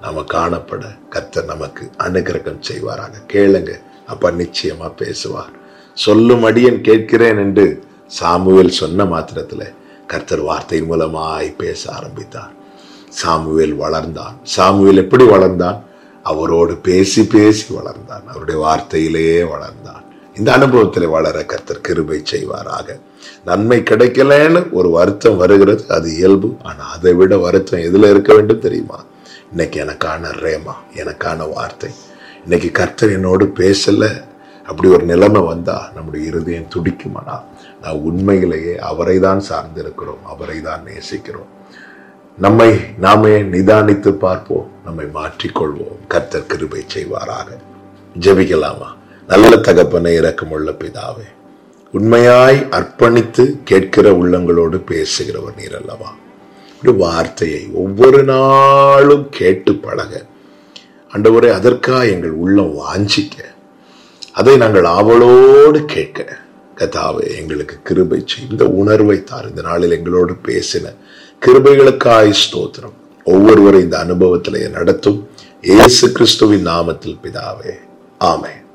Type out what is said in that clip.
நாம காணப்பட கர்த்தர் நமக்கு அனுகிரகம் செய்வாராக கேளுங்க அப்ப நிச்சயமா பேசுவார் சொல்லும் அடியன் கேட்கிறேன் என்று சாமுவேல் சொன்ன மாத்திரத்துல கர்த்தர் வார்த்தையின் மூலமாய் பேச ஆரம்பித்தார் சாமுவேல் வளர்ந்தான் சாமுவேல் எப்படி வளர்ந்தான் அவரோடு பேசி பேசி வளர்ந்தான் அவருடைய வார்த்தையிலேயே வளர்ந்தான் இந்த அனுபவத்தில் வளர கர்த்தர் கிருபை செய்வாராக நன்மை கிடைக்கலன்னு ஒரு வருத்தம் வருகிறது அது இயல்பு ஆனா அதை விட வருத்தம் எதுல இருக்க வேண்டும் தெரியுமா இன்னைக்கு எனக்கான ரேமா எனக்கான வார்த்தை இன்னைக்கு கர்த்தர் என்னோடு பேசல அப்படி ஒரு நிலைமை வந்தா நம்முடைய இருதயம் துடிக்குமானா நான் உண்மையிலேயே அவரை தான் சார்ந்திருக்கிறோம் அவரை தான் நேசிக்கிறோம் நம்மை நாமே நிதானித்து பார்ப்போம் நம்மை மாற்றிக்கொள்வோம் கர்த்தர் கிருபை செய்வாராக ஜெபிக்கலாமா நல்ல தகப்பனை இரக்கமுள்ள பிதாவே உண்மையாய் அர்ப்பணித்து கேட்கிற உள்ளங்களோடு பேசுகிறவர் நீர் அல்லவா ஒரு வார்த்தையை ஒவ்வொரு நாளும் கேட்டு பழக ஆண்டவரே அதற்காக எங்கள் உள்ளம் வாஞ்சிக்க அதை நாங்கள் ஆவலோடு கேட்க கதாவே எங்களுக்கு கிருபை செய் இந்த உணர்வை தார் இந்த நாளில் எங்களோடு பேசின கிருபைகளுக்காய் ஸ்தோத்திரம் ஒவ்வொருவரை இந்த அனுபவத்திலே நடத்தும் இயேசு கிறிஸ்துவின் நாமத்தில் பிதாவே ஆமென்